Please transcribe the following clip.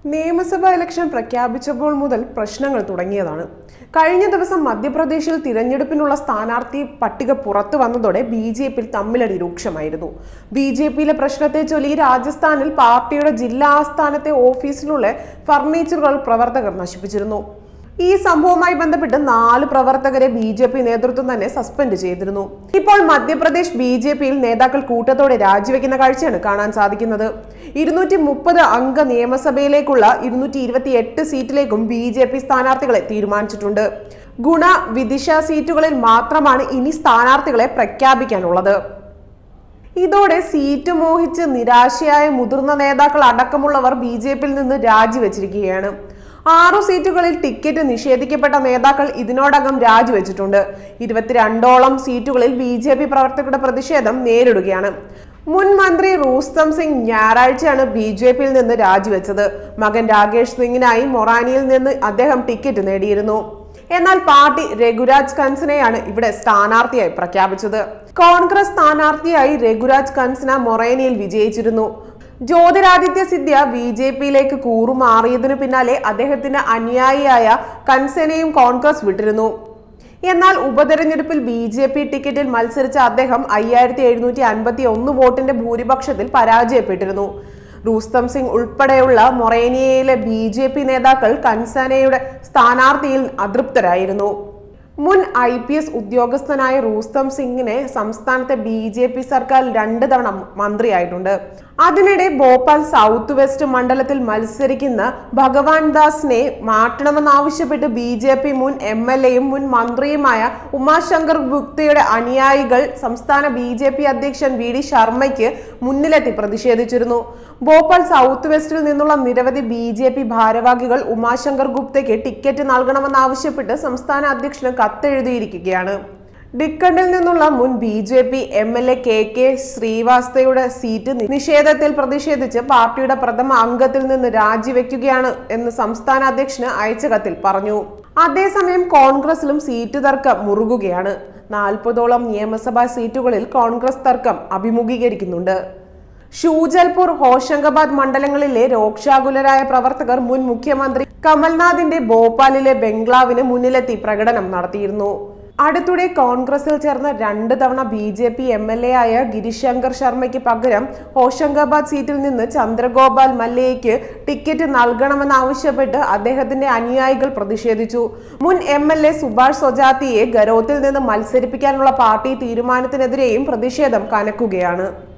നിയമസഭാ ഇലക്ഷൻ പ്രഖ്യാപിച്ചപ്പോൾ മുതൽ പ്രശ്നങ്ങൾ തുടങ്ങിയതാണ് കഴിഞ്ഞ ദിവസം മധ്യപ്രദേശിൽ തിരഞ്ഞെടുപ്പിനുള്ള സ്ഥാനാർത്ഥി പട്ടിക പുറത്തു വന്നതോടെ ബി ജെ പിയിൽ തമ്മിലടി രൂക്ഷമായിരുന്നു ബി ജെ പിയിലെ പ്രശ്നത്തെ ചൊല്ലി രാജസ്ഥാനിൽ പാർട്ടിയുടെ ജില്ലാ ആസ്ഥാനത്തെ ഓഫീസിലുള്ള ഫർണിച്ചറുകൾ പ്രവർത്തകർ നശിപ്പിച്ചിരുന്നു ഈ സംഭവവുമായി ബന്ധപ്പെട്ട് നാല് പ്രവർത്തകരെ ബി ജെ പി നേതൃത്വം തന്നെ സസ്പെൻഡ് ചെയ്തിരുന്നു ഇപ്പോൾ മധ്യപ്രദേശ് ബി ജെ പിയിൽ നേതാക്കൾ കൂട്ടത്തോടെ രാജിവെക്കുന്ന കാഴ്ചയാണ് കാണാൻ സാധിക്കുന്നത് ഇരുന്നൂറ്റി മുപ്പത് അംഗ നിയമസഭയിലേക്കുള്ള ഇരുന്നൂറ്റി ഇരുപത്തി എട്ട് സീറ്റിലേക്കും ബി ജെ പി സ്ഥാനാർത്ഥികളെ തീരുമാനിച്ചിട്ടുണ്ട് ഗുണ വിദിശ സീറ്റുകളിൽ മാത്രമാണ് ഇനി സ്ഥാനാർത്ഥികളെ പ്രഖ്യാപിക്കാനുള്ളത് ഇതോടെ സീറ്റ് മോഹിച്ച് നിരാശയായ മുതിർന്ന നേതാക്കൾ അടക്കമുള്ളവർ ബി ജെ പിയിൽ നിന്ന് രാജിവെച്ചിരിക്കുകയാണ് ആറു സീറ്റുകളിൽ ടിക്കറ്റ് നിഷേധിക്കപ്പെട്ട നേതാക്കൾ ഇതിനോടകം രാജിവെച്ചിട്ടുണ്ട് ഇരുപത്തിരണ്ടോളം സീറ്റുകളിൽ ബി ജെ പി പ്രവർത്തകരുടെ പ്രതിഷേധം നേരിടുകയാണ് മുൻ മന്ത്രി റൂസ്തം സിംഗ് ഞായറാഴ്ചയാണ് ബി ജെ പിയിൽ നിന്ന് രാജിവെച്ചത് മകൻ രാകേഷ് സിംഗിനായി മൊറാനിയിൽ നിന്ന് അദ്ദേഹം ടിക്കറ്റ് നേടിയിരുന്നു എന്നാൽ പാർട്ടി രഘുരാജ് കൻസിനെയാണ് ഇവിടെ സ്ഥാനാർത്ഥിയായി പ്രഖ്യാപിച്ചത് കോൺഗ്രസ് സ്ഥാനാർത്ഥിയായി രഘുരാജ് കൻസിന മൊറേനയിൽ വിജയിച്ചിരുന്നു ജ്യോതിരാദിത്യ സിന്ധ്യ ബി ജെ പിയിലേക്ക് കൂറുമാറിയതിനു പിന്നാലെ അദ്ദേഹത്തിന്റെ അനുയായിയായ കൻസനെയും കോൺഗ്രസ് വിട്ടിരുന്നു എന്നാൽ ഉപതെരഞ്ഞെടുപ്പിൽ ബി ജെ പി ടിക്കറ്റിൽ മത്സരിച്ച അദ്ദേഹം അയ്യായിരത്തി എഴുന്നൂറ്റി അൻപത്തി ഒന്ന് വോട്ടിന്റെ ഭൂരിപക്ഷത്തിൽ പരാജയപ്പെട്ടിരുന്നു റൂസ്തം സിംഗ് ഉൾപ്പെടെയുള്ള മൊറേനിയയിലെ ബി ജെ പി നേതാക്കൾ കൻസാനയുടെ സ്ഥാനാർത്ഥിയിൽ അതൃപ്തരായിരുന്നു മുൻ ഐ പി എസ് ഉദ്യോഗസ്ഥനായ റൂസ്തം സിംഗിനെ സംസ്ഥാനത്തെ ബി ജെ പി സർക്കാർ രണ്ട് തവണ മന്ത്രിയായിട്ടുണ്ട് അതിനിടെ ഭോപ്പാൽ സൗത്ത് വെസ്റ്റ് മണ്ഡലത്തിൽ മത്സരിക്കുന്ന ഭഗവാൻ ദാസിനെ മാറ്റണമെന്നാവശ്യപ്പെട്ട് ബി ജെ പി മുൻ എം എൽ എയും മുൻ മന്ത്രിയുമായ ഉമാശങ്കർ ഗുപ്തയുടെ അനുയായികൾ സംസ്ഥാന ബി ജെ പി അധ്യക്ഷൻ വി ഡി ശർമ്മയ്ക്ക് മുന്നിലെത്തി പ്രതിഷേധിച്ചിരുന്നു ഭോപ്പാൽ സൗത്ത് വെസ്റ്റിൽ നിന്നുള്ള നിരവധി ബി ജെ പി ഭാരവാഹികൾ ഉമാശങ്കർ ഗുപ്തയ്ക്ക് ടിക്കറ്റ് നൽകണമെന്നാവശ്യപ്പെട്ട് സംസ്ഥാന അധ്യക്ഷന് കത്തെഴുതിയിരിക്കുകയാണ് ഡിക്കണ്ടിൽ നിന്നുള്ള മുൻ B J P M L A K K ശ്രീവാസ്തയുടെ സീറ്റ് നിഷേധത്തിൽ പ്രതിഷേധിച്ച് പാർട്ടിയുടെ പ്രഥമ അംഗത്തിൽ നിന്ന് രാജിവെക്കുകയാണ് എന്ന് സംസ്ഥാന അധ്യക്ഷന് അയച്ച കത്തിൽ പറഞ്ഞു അതേസമയം കോൺഗ്രസിലും സീറ്റ് തർക്കം മുറുകുകയാണ് നാൽപ്പതോളം നിയമസഭാ സീറ്റുകളിൽ കോൺഗ്രസ് തർക്കം അഭിമുഖീകരിക്കുന്നുണ്ട് ഷൂജൽപൂർ ഹോഷംഗാബാദ് മണ്ഡലങ്ങളിലെ രോക്ഷാകുലരായ പ്രവർത്തകർ മുൻ മുഖ്യമന്ത്രി കമൽനാഥിന്റെ ഭോപ്പാലിലെ ബംഗ്ലാവിന് മുന്നിലെത്തി പ്രകടനം നടത്തിയിരുന്നു അടുത്തിടെ കോൺഗ്രസിൽ ചേർന്ന രണ്ട് തവണ B J P M L A ആയ ഗിരിശങ്കർ ശർമ്മയ്ക്ക് പകരം ഹോഷംഗാബാദ് സീറ്റിൽ നിന്ന് ചന്ദ്രഗോപാൽ മല്ലയ്ക്ക് ടിക്കറ്റ് നൽകണമെന്നാവശ്യപ്പെട്ട് അദ്ദേഹത്തിന്റെ അനുയായികൾ പ്രതിഷേധിച്ചു മുൻ എം എൽ എ സുഭാഷ് സൊജാത്തിയെ ഗരോത്തിൽ നിന്ന് മത്സരിപ്പിക്കാനുള്ള പാർട്ടി തീരുമാനത്തിനെതിരെയും പ്രതിഷേധം കനക്കുകയാണ്